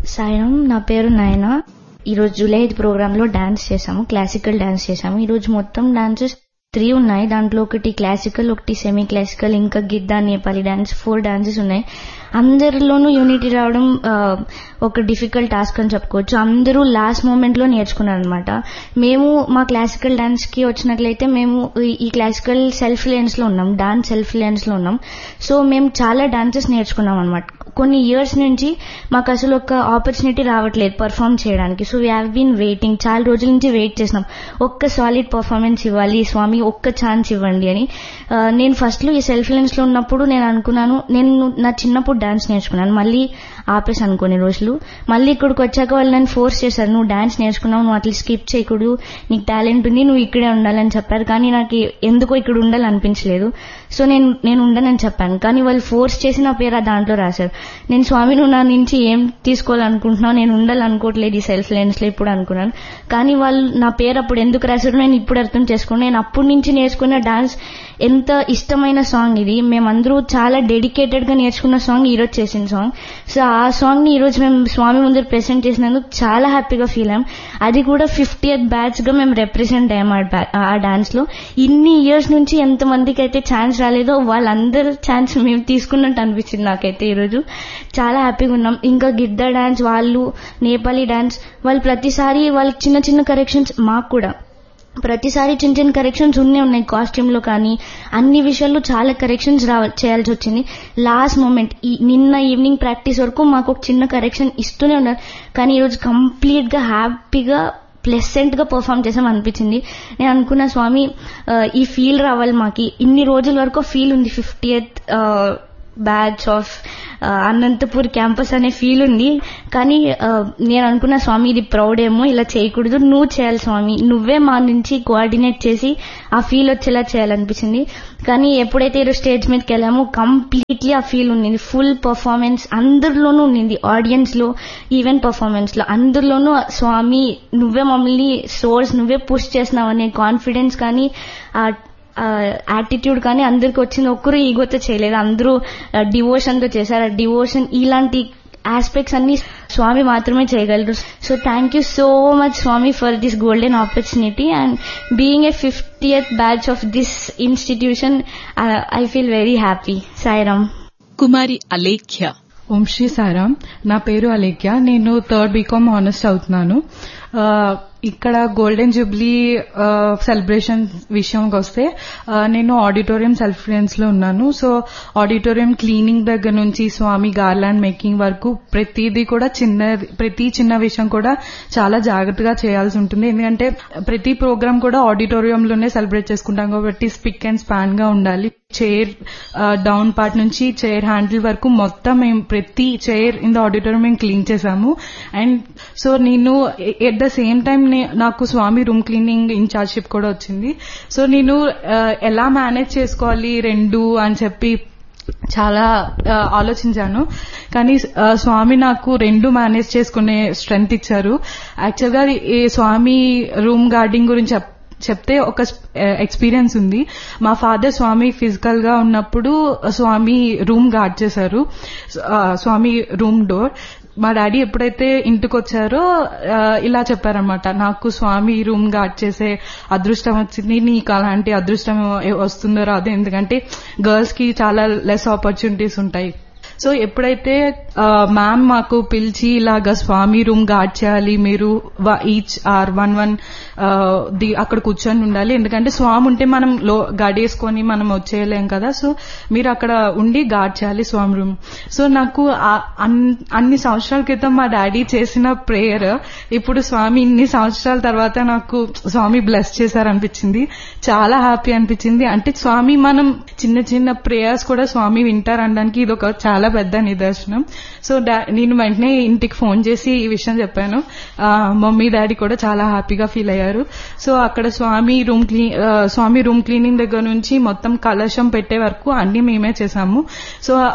సాయం నా పేరు నయన ఈరోజు జూలై ఐదు ప్రోగ్రాంలో డాన్స్ చేశాము క్లాసికల్ డాన్స్ చేశాము ఈరోజు మొత్తం డాన్సెస్ త్రీ ఉన్నాయి దాంట్లో ఒకటి క్లాసికల్ ఒకటి సెమీ క్లాసికల్ ఇంకా Giddha Nepali dance four dances ఉన్నాయి అందరిలోనూ యూనిటీ రావడం ఆ, ఒక డిఫికల్ట్ టాస్క్ అని చెప్పుకోవచ్చు అందరూ లాస్ట్ మూమెంట్ లో నేర్చుకున్నారు అనమాట మేము మా క్లాసికల్ డాన్స్ కి వచ్చినట్లయితే మేము ఈ- ఈ క్లాసికల్ సెల్ఫ్ లెన్స్ లో ఉన్నాం డాన్స్ సెల్ఫ్ లెన్స్ లో ఉన్నాం సో మేము చాలా డాన్సెస్ నేర్చుకున్నాం అనమాట కొన్ని ఇయర్స్ నుంచి మాకు అసలు ఒక ఆపర్చునిటీ రావట్లేదు పర్ఫామ్ చేయడానికి so we have been waiting చాలా రోజుల నుంచి వెయిట్ చేసినాం ఒక్క సాలిడ్ పర్ఫార్మెన్స్ ఇవ్వాలి స్వామి ఒక్క ఛాన్స్ ఇవ్వండి అని ఆ, నేను ఫస్ట్ లో ఈ సెల్ఫ్ లెన్స్ లో ఉన్నప్పుడు నేను అనుకున్నాను నేను నా చిన్నప్పుడు డాన్స్ నేర్చుకున్నాను మళ్ళీ ఆపేసాను కొన్ని రోజులు మళ్ళీ ఇక్కడికి వచ్చాక వాళ్ళు నన్ను ఫోర్స్ చేశారు నువ్వు డాన్స్ నేర్చుకున్నావు నువ్వు అట్లా స్కిప్ చేయకూడదు నీకు టాలెంట్ ఉంది నువ్వు ఇక్కడే ఉండాలని చెప్పారు కానీ నాకు ఎందుకో ఇక్కడ ఉండాలనిపించలేదు సో నేను నేను ఉండనని చెప్పాను కానీ వాళ్ళు ఫోర్స్ చేసి నా పేరు ఆ దాంట్లో రాశారు నేను స్వామి నువ్వు నా నుంచి ఏం తీసుకోవాలనుకుంటున్నావు నేను ఉండాలనుకోవట్లేదు ఈ సెల్ఫ్ లెన్స్ లో ఇప్పుడు అనుకున్నాను కానీ వాళ్ళు నా పేరు అప్పుడు ఎందుకు రాశారు నేను ఇప్పుడు అర్థం చేసుకున్నాను నేను అప్పటి నుంచి నేర్చుకున్న డాన్స్ ఎంత ఇష్టమైన సాంగ్ ఇది మేమందరూ చాలా డెడికేటెడ్ గా నేర్చుకున్న సాంగ్ ఈరోజు చేసిన సాంగ్ సో ఆ సాంగ్ ని ఈరోజు మేము స్వామి ముందు ప్రెసెంట్ చేసినందుకు చాలా హ్యాపీగా ఫీల్ అయ్యాం అది కూడా ఫిఫ్టీ బ్యాచ్ గా మేము రిప్రజెంట్ అయ్యాం ఆ ba- ఆ డాన్స్ లో ఇన్ని ఇయర్స్ నుంచి ఎంత మందికి అయితే ఛాన్స్ రాలేదో వాళ్ళందరూ ఛాన్స్ మేము తీసుకున్నట్టు అనిపించింది నాకైతే ఈరోజు చాలా హ్యాపీగా ఉన్నాం ఇంకా గిద్దా డాన్స్ వాళ్ళు నేపాలీ డాన్స్ వాళ్ళు ప్రతిసారి వాళ్ళకి చిన్న చిన్న కరెక్షన్స్ మాకు కూడా ప్రతిసారి చిన్న చిన్న కరెక్షన్స్ ఉన్నే ఉన్నాయి కాస్ట్యూమ్ లో కానీ అన్ని విషయాల్లో చాలా కరెక్షన్స్ రా చేయాల్సి వచ్చింది లాస్ట్ మూమెంట్ ఈ నిన్న ఈవినింగ్ ప్రాక్టీస్ వరకు మాకు ఒక చిన్న కరెక్షన్ ఇస్తూనే ఉన్నారు కానీ ఈరోజు కంప్లీట్ గా హ్యాపీగా ప్లెసెంట్ గా పర్ఫామ్ చేసాం అనిపించింది నేను అనుకున్న స్వామి ఆ, ఈ ఫీల్ రావాలి మాకి ఇన్ని రోజుల వరకు ఫీల్ ఉంది fifty eighth batch of Anantapur campus అనే ఫీల్ ఉంది కానీ ఆ, నేను అనుకున్న స్వామి ఇది ప్రౌడ్ ఏమో ఇలా చేయకూడదు నువ్వు చేయాలి స్వామి నువ్వే మా నుంచి కోఆర్డినేట్ చేసి ఆ ఫీల్ వచ్చేలా చేయాలనిపించింది కానీ ఎప్పుడైతే ఈరోజు స్టేజ్ మీదకి వెళ్ళామో కంప్లీట్లీ ఆ ఫీల్ ఉంది ఫుల్ పర్ఫార్మెన్స్ అందరిలోనూ ఉంది ఆడియన్స్ లో ఈవెంట్ పర్ఫార్మెన్స్ లో అందరిలోనూ స్వామి నువ్వే మమ్మల్ని సోర్స్ నువ్వే పుష్ చేస్తున్నావు అనే కాన్ఫిడెన్స్ కానీ ఆ యాటిట్యూడ్ కానీ అందరికి వచ్చింది ఒక్కరు ఈగోతో చేయలేదు అందరూ డివోషన్ తో చేశారు ఆ డివోషన్ ఇలాంటి ఆస్పెక్ట్స్ అన్ని స్వామి మాత్రమే చేయగలరు so thank you so much Swami for this golden opportunity and being a fiftieth batch of this institution I feel very happy Sairam Kumari Alekhya Om Shri Sairam నా పేరు అలేఖ్య నేను థర్డ్ బీకామ్ ఆనెస్ట్ అవుతున్నాను ఆ, ఇక్కడ గోల్డెన్ జూబ్లీ సెలబ్రేషన్ విషయంకి వస్తే ఆ, నేను ఆడిటోరియం సెల్ఫ్ ఫినాన్స్ లో ఉన్నాను సో ఆడిటోరియం క్లీనింగ్ దగ్గర నుంచి స్వామి గార్లాండ్ మేకింగ్ వరకు ప్రతిదీ కూడా చిన్న ప్రతి చిన్న విషయం కూడా చాలా జాగ్రత్తగా చేయాల్సి ఉంటుంది ఎందుకంటే ప్రతి ప్రోగ్రామ్ కూడా ఆడిటోరియంలోనే సెలబ్రేట్ చేసుకుంటాం కాబట్టి స్పిక్ అండ్ స్పాన్ గా ఉండాలి చైర్ డౌన్ పార్ట్ నుంచి చైర్ హ్యాండిల్ వరకు మొత్తం మేము ప్రతి చైర్ ఇన్ ద ఆడిటోరియం మేము క్లీన్ చేశాము అండ్ సో నేను ఎట్ ద సేమ్ టైం నాకు స్వామి రూమ్ క్లీనింగ్ ఇన్ఛార్జ్షిప్ కూడా వచ్చింది సో నేను ఆ, ఎలా మేనేజ్ చేసుకోవాలి రెండు అని చెప్పి చాలా ఆ, ఆలోచించాను కానీ ఆ, స్వామి నాకు రెండు మేనేజ్ చేసుకునే స్ట్రెంగ్త్ ఇచ్చారు యాక్చువల్గా ఈ స్వామి రూమ్ గార్డింగ్ గురించి చెప్ చెప్తే ఒక ఎక్స్పీరియన్స్ ఉంది మా ఫాదర్ స్వామి ఫిజికల్ గా ఉన్నప్పుడు స్వామి రూమ్ గార్డ్ చేశారు ఆ, స్వామి రూమ్ డోర్ మా డాడీ ఎప్పుడైతే ఇంటికి వచ్చారో ఆ, ఇలా చెప్పారనమాట నాకు స్వామి రూమ్ గార్డ్ చేసే అదృష్టం వచ్చింది నీకు అలాంటి అదృష్టం వస్తుందో రాదు ఎందుకంటే గర్ల్స్ కి చాలా లెస్ ఆపర్చునిటీస్ ఉంటాయి సో ఎప్పుడైతే మ్యామ్ మాకు పిలిచి ఇలాగా స్వామి రూమ్ గార్డ్ చేయాలి మీరు each or one one the అక్కడ కూర్చొని ఉండాలి ఎందుకంటే స్వామి ఉంటే మనం లో గడేసుకొని మనం వచ్చేయలేం కదా సో మీరు అక్కడ ఉండి గార్డ్ చేయాలి స్వామి రూమ్ సో నాకు ఆ- అన్- అన్ని సంవత్సరాల క్రితం మా డాడీ చేసిన ప్రేయర్ ఇప్పుడు స్వామి ఇన్ని సంవత్సరాల తర్వాత నాకు స్వామి బ్లెస్ చేశారనిపించింది చాలా హ్యాపీ అనిపించింది అంటే స్వామి మనం చిన్న చిన్న ప్రేయర్స్ కూడా స్వామి వింటారనడానికి ఇది ఒక చాలా పెద్ద నిదర్శనం సో డా- నేను వెంటనే ఇంటికి ఫోన్ చేసి ఈ విషయం చెప్పాను ఆ, మమ్మీ డాడీ కూడా చాలా హ్యాపీగా ఫీల్ అయ్యారు సో అక్కడ స్వామి రూమ్ క్లీ ఆ, స్వామి రూమ్ క్లీనింగ్ దగ్గర నుంచి మొత్తం కలశం పెట్టే వరకు అన్ని మేమే చేశాము సో ఆ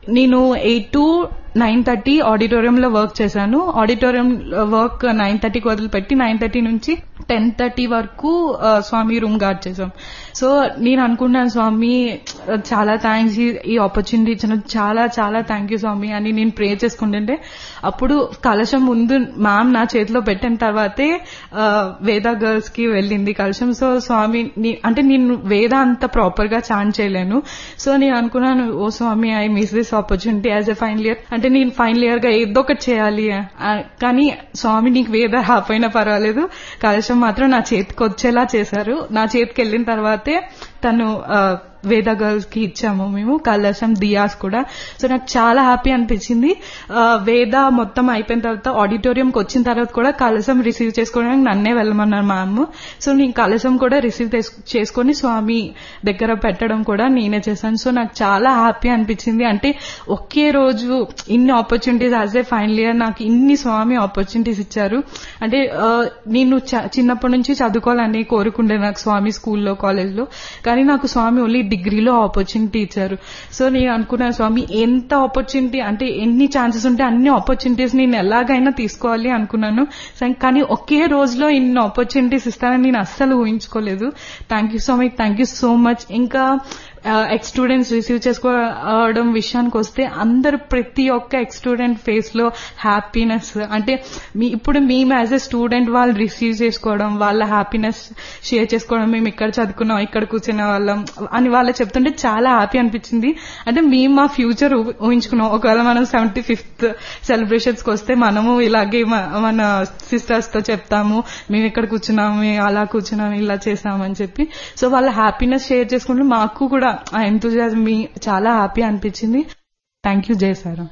నేను ఎయిట్ టు నైన్ థర్టీ ఆడిటోరియంలో వర్క్ చేశాను ఆడిటోరియం వర్క్ నైన్ థర్టీకి వదిలిపెట్టి నైన్ థర్టీ నుంచి టెన్ థర్టీ వరకు ఆ, స్వామి రూమ్ గార్డ్ చేసాం సో నేను అనుకున్నాను స్వామి చాలా థ్యాంక్స్ ఈ ఆపర్చునిటీ ఇచ్చిన చాలా చాలా థ్యాంక్ యూ స్వామి అని నేను ప్రే చేసుకుంటుంటే అప్పుడు కలశం ముందు మ్యామ్ నా చేతిలో పెట్టిన తర్వాతే ఆ, వేద గర్ల్స్ కి వెళ్ళింది కలశం సో స్వామి నీ- అంటే నేను వేద అంత ప్రాపర్ గా చాన్ చేయలేను సో నేను అనుకున్నాను oh Swami I miss this opportunity as a final year అంటే నేను ఫైనల్ ఇయర్ గా ఏదో ఒకటి చేయాలి ఆ, కానీ స్వామి నీకు వేద హాఫ్ అయినా పర్వాలేదు కలశం మాత్రం నా చేతికి వచ్చేలా చేశారు నా చేతికి వెళ్ళిన తర్వాతే తను ఆ, వేద గర్ల్స్ కి ఇచ్చాము మేము కలశం దియాస్ కూడా సో నాకు చాలా హ్యాపీ అనిపించింది ఆ, వేద మొత్తం అయిపోయిన తర్వాత ఆడిటోరియంకి వచ్చిన తర్వాత కూడా కలశం రిసీవ్ చేసుకోవడానికి నన్నే వెళ్ళమన్నారు మ్యామ్ సో నేను కలశం కూడా రిసీవ్ చేసుకొని స్వామి దగ్గర పెట్టడం కూడా నేనే చేశాను సో నాకు చాలా హ్యాపీ అనిపించింది అంటే ఒకే రోజు ఇన్ని opportunities as a final year నాకు ఇన్ని స్వామి ఆపర్చునిటీస్ ఇచ్చారు అంటే ఆ, నేను చ- చిన్నప్పటి నుంచి చదువుకోవాలని కోరుకుండే నాకు స్వామి స్కూల్లో కాలేజ్లో కానీ నాకు స్వామి ఓన్లీ డిగ్రీలో ఆపర్చునిటీ ఇచ్చారు సో నేను అనుకున్నాను స్వామి ఎంత ఆపర్చునిటీ అంటే ఎన్ని ఛాన్సెస్ ఉంటే అన్ని ఆపర్చునిటీస్ నేను ఎలాగైనా తీసుకోవాలి అనుకున్నాను సరే, కానీ ఒకే రోజులో ఇన్ని ఆపర్చునిటీస్ ఇస్తానని నేను అస్సలు ఊహించుకోలేదు thank you so much thank you so much ఇంకా ఎక్స్ స్టూడెంట్స్ రిసీవ్ చేసుకోవడం విషయానికి వస్తే అందరు ప్రతి ఒక్క ఎక్స్ స్టూడెంట్ ఫేస్ లో హ్యాపీనెస్ అంటే మీ ఇప్పుడు మేము యాజ్ ఎ స్టూడెంట్ వాళ్ళు రిసీవ్ చేసుకోవడం వాళ్ళ హ్యాపీనెస్ షేర్ చేసుకోవడం మేము ఇక్కడ చదువుకున్నాం ఇక్కడ కూర్చునే వాళ్ళం అని వాళ్ళు చెప్తుంటే చాలా హ్యాపీ అనిపించింది అంటే మేము మా ఫ్యూచర్ ఊహించుకున్నాం ఒకవేళ మనం సెవెంటీ ఫిఫ్త్ సెలబ్రేషన్స్ కి వస్తే మనము ఇలాగే మ- మన సిస్టర్స్ తో చెప్తాము మేము ఇక్కడ కూర్చున్నాము మేము అలా కూర్చున్నాము ఇలా చేసామని చెప్పి సో వాళ్ళ హ్యాపీనెస్ షేర్ చేసుకుంటే మాకు కూడా ఆ ఎంతూజియాజం మీ చాలా హ్యాపీ అనిపించింది థ్యాంక్ యూ జయ సారా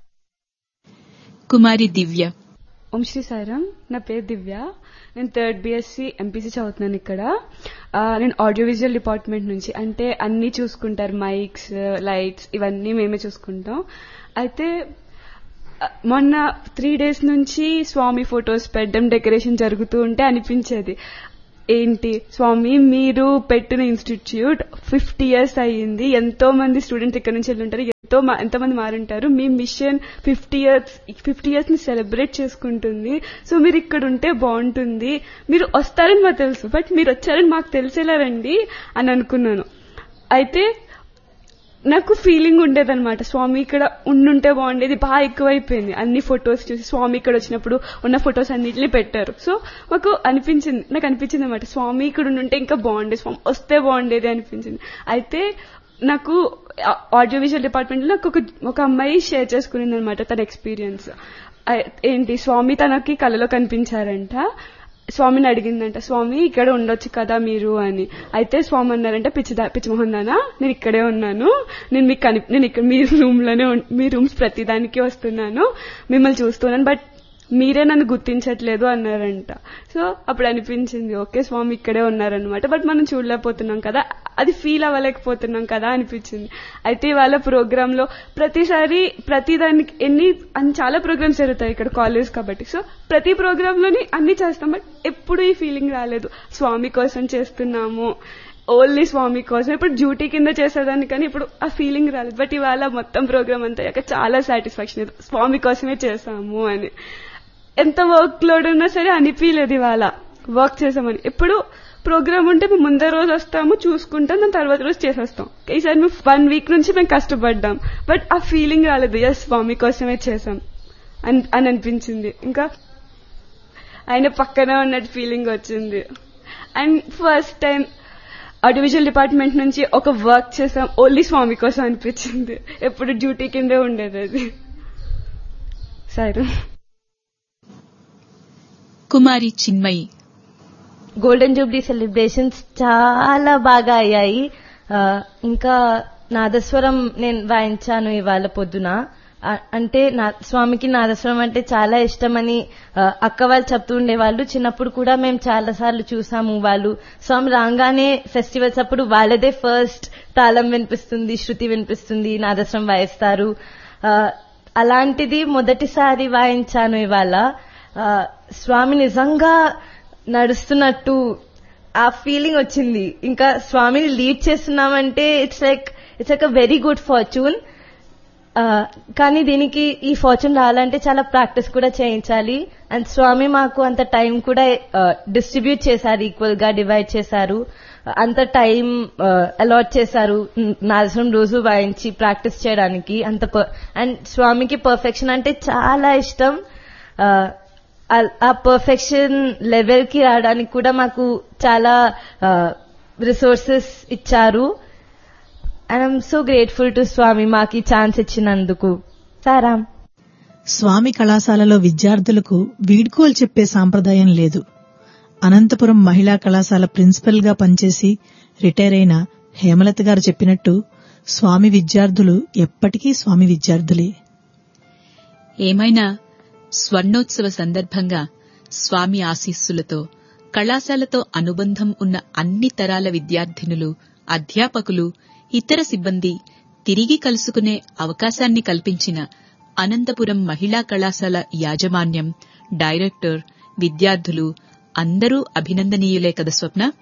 కుమారి దివ్య ఓం శ్రీ సాయిరామ్ నా పేరు దివ్య నేను థర్డ్ బిఎస్సి ఎంపీసీ చదువుతున్నాను ఇక్కడ ఆ, నేను ఆడియో విజువల్ డిపార్ట్మెంట్ నుంచి అంటే అన్ని చూసుకుంటారు మైక్స్ లైట్స్ ఇవన్నీ మేమే చూసుకుంటాం అయితే ఆ, మొన్న త్రీ డేస్ నుంచి స్వామి ఫొటోస్ పెట్టడం డెకరేషన్ జరుగుతూ ఉంటే అనిపించేది ఏంటి స్వామి మీరు పెట్టిన ఇన్స్టిట్యూట్ ఫిఫ్టీ ఇయర్స్ అయ్యింది ఎంతో మంది స్టూడెంట్స్ ఇక్కడ నుంచి వెళ్ళి ఉంటారు ఎంతో మా- ఎంతో మంది మారుంటారు మీ mission fifty years fifty years ని సెలబ్రేట్ చేసుకుంటుంది సో మీరు ఇక్కడ ఉంటే బాగుంటుంది మీరు వస్తారని మాకు తెలుసు బట్ మీరు వచ్చారని మాకు తెలిసేలా రండి అని అనుకున్నాను అయితే నాకు ఫీలింగ్ ఉండేదన్నమాట స్వామి ఇక్కడ ఉండుంటే బాగుండేది బాగా ఎక్కువైపోయింది అన్ని ఫొటోస్ చూసి స్వామి ఇక్కడ వచ్చినప్పుడు ఉన్న ఫొటోస్ అన్నిటిని పెట్టారు సో మాకు అనిపించింది నాకు అనిపించింది అనమాట స్వామి ఇక్కడ ఉండుంటే ఇంకా బాగుండేది స్వామి వస్తే బాగుండేది అనిపించింది అయితే నాకు ఆడియో విజువల్ డిపార్ట్మెంట్ లో నాకు ఒక ఒక అమ్మాయి షేర్ చేసుకునింది అనమాట తన ఎక్స్పీరియన్స్ ఏంటి స్వామి తనకి కళలో కనిపించారంట స్వామిని అడిగిందంట స్వామి ఇక్కడ ఉండొచ్చు కదా మీరు అని అయితే స్వామి అన్నారంట పిచ్చి పిచ్చిమోహన్ దానా నేను ఇక్కడే ఉన్నాను నేను మీకు కని నేను ఇక్కడ మీ రూమ్ లోనే ఉన్- మీ రూమ్స్ ప్రతిదానికి వస్తున్నాను మిమ్మల్ని చూస్తున్నాను బట్ మీరే నన్ను గుర్తించట్లేదు అన్నారంట సో అప్పుడు అనిపించింది ఓకే స్వామి ఇక్కడే ఉన్నారనమాట బట్ మనం చూడలేకపోతున్నాం కదా అది ఫీల్ అవ్వలేకపోతున్నాం కదా అనిపించింది అయితే ఇవాళ ప్రోగ్రామ్ లో ప్రతిసారి ప్రతి దానికి ఎన్ని అన్ని చాలా ప్రోగ్రామ్స్ జరుగుతాయి ఇక్కడ కాలేజ్ కాబట్టి సో ప్రతి ప్రోగ్రామ్ లోని అన్ని చేస్తాం బట్ ఎప్పుడు ఈ ఫీలింగ్ రాలేదు స్వామి కోసం చేస్తున్నాము ఓన్లీ స్వామి కోసం ఇప్పుడు డ్యూటీ కింద చేసేదాన్ని కానీ ఇప్పుడు ఆ ఫీలింగ్ రాలేదు బట్ ఇవాళ మొత్తం ప్రోగ్రామ్ అంతా అయ్యాక చాలా సాటిస్ఫాక్షన్ స్వామి కోసమే చేసాము అని ఎంత వర్క్ లోడ్ ఉన్నా సరే అనిపించలేదు ఇవాళ వర్క్ చేసామని ఎప్పుడు ప్రోగ్రామ్ ఉంటే మేము ముందే రోజు వస్తాము చూసుకుంటాం దాని తర్వాత రోజు చేసేస్తాం ఈసారి మేము వన్ వీక్ నుంచి మేము కష్టపడ్డాం బట్ ఆ ఫీలింగ్ రాలేదు ఎస్ స్వామి కోసమే చేసాం అని అని అనిపించింది ఇంకా ఆయన పక్కనే ఉన్నట్టు ఫీలింగ్ వచ్చింది and first time audiovisual department నుంచి ఒక వర్క్ చేసాం ఓన్లీ స్వామి కోసం అనిపించింది ఎప్పుడు డ్యూటీ కిందే ఉండేది అది సరే Kumari Chinmayi golden jubilee celebrations చాలా బాగా అయ్యాయి ఆ, ఇంకా నాదస్వరం నేను వాయించాను ఇవాళ పొద్దున ఆ, అంటే నా స్వామికి నాదస్వరం అంటే చాలా ఇష్టమని ఆ, అక్క వాళ్ళు చెప్తూ ఉండేవాళ్ళు చిన్నప్పుడు కూడా మేము చాలా సార్లు చూసాము వాళ్ళు స్వామి రాగానే ఫెస్టివల్స్ అప్పుడు వాళ్ళదే ఫస్ట్ తాళం వినిపిస్తుంది శృతి వినిపిస్తుంది నాదస్వరం వాయిస్తారు ఆ, అలాంటిది మొదటిసారి వాయించాను ఇవాళ ఆ, స్వామి నిజంగా నడుస్తున్నట్టు ఆ ఫీలింగ్ వచ్చింది ఇంకా స్వామిని లీడ్ చేస్తున్నామంటే it's like it's like a very good fortune ఆ, కానీ దీనికి ఈ ఫార్చ్యూన్ రావాలంటే చాలా ప్రాక్టీస్ కూడా చేయించాలి అండ్ స్వామి మాకు అంత టైం కూడా డిస్ట్రిబ్యూట్ చేశారు ఈక్వల్ గా డివైడ్ చేశారు అంత టైం అలాట్ చేశారు నాదసం రోజు వాయించి ప్రాక్టీస్ చేయడానికి అంత అండ్ స్వామికి పర్ఫెక్షన్ అంటే చాలా ఇష్టం ఆ, ఆ- ఆ పర్ఫెక్షన్ లెవెల్ కి రావడానికి కూడా మాకు చాలా రిసోర్సెస్ ఇచ్చారు and I'm so grateful to Swami మాకు ఈ ఛాన్స్ ఇచ్చినందుకు సారా స్వామి కళాశాలలో విద్యార్థులకు వీడ్కోలు చెప్పే సాంప్రదాయం లేదు అనంతపురం మహిళా కళాశాల ప్రిన్సిపల్ గా పనిచేసి రిటైర్ అయిన హేమలత గారు చెప్పినట్టు స్వామి విద్యార్థులు ఎప్పటికీ స్వామి విద్యార్థులే ఏమైనా స్వర్ణోత్సవ సందర్భంగా స్వామి ఆశీస్సులతో కళాశాలతో అనుబంధం ఉన్న అన్ని తరాల విద్యార్థినులు అధ్యాపకులు ఇతర సిబ్బంది తిరిగి కలుసుకునే అవకాశాన్ని కల్పించిన అనంతపురం మహిళా కళాశాల యాజమాన్యం డైరెక్టర్ విద్యార్థులు అందరూ అభినందనీయులే కదా స్వప్న